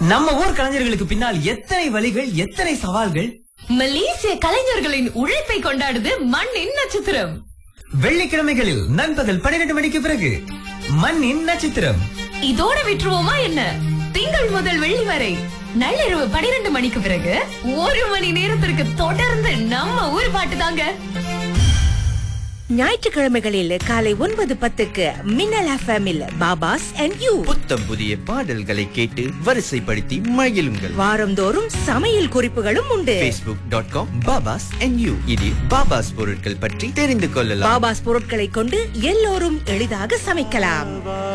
நம்ம ஊர் கலைஞர்களுக்கு பின்னால் எத்தனை வழிகள் எத்தனை சவால்கள் மலேசிய கலைஞர்களின் உழைப்பை கொண்டாடுது மண்ணின் நட்சத்திரம் வெள்ளிக்கிழமைகளில் நண்பகல் பன்னிரண்டு மணிக்கு பிறகு மண்ணின் நட்சத்திரம் இதோட விட்டுருவோமா என்ன திங்கள் முதல் வெள்ளி வரை நள்ளிரவு பனிரெண்டு மணிக்கு பிறகு ஒரு மணி நேரத்திற்கு தொடர்ந்து நம்ம ஊர் பாட்டு தாங்க ஞாயிற்றுக்கிழமைகளில் காலை ஒன்பது பத்துக்கு மின்னல் எஃப்எம்மில் பாபாஸ் அண்ட் யூ புத்தம் புதிய பாடல்களை கேட்டு வரிசைப்படுத்தி மகிழுங்கள் வாரந்தோறும் சமையல் குறிப்புகளும் உண்டு facebook.com dot com Babas and you இதில் பாபாஸ் பொருட்கள் பற்றி தெரிந்து கொள்ளலாம் பாபாஸ் பொருட்களை கொண்டு எல்லோரும் எளிதாக சமைக்கலாம்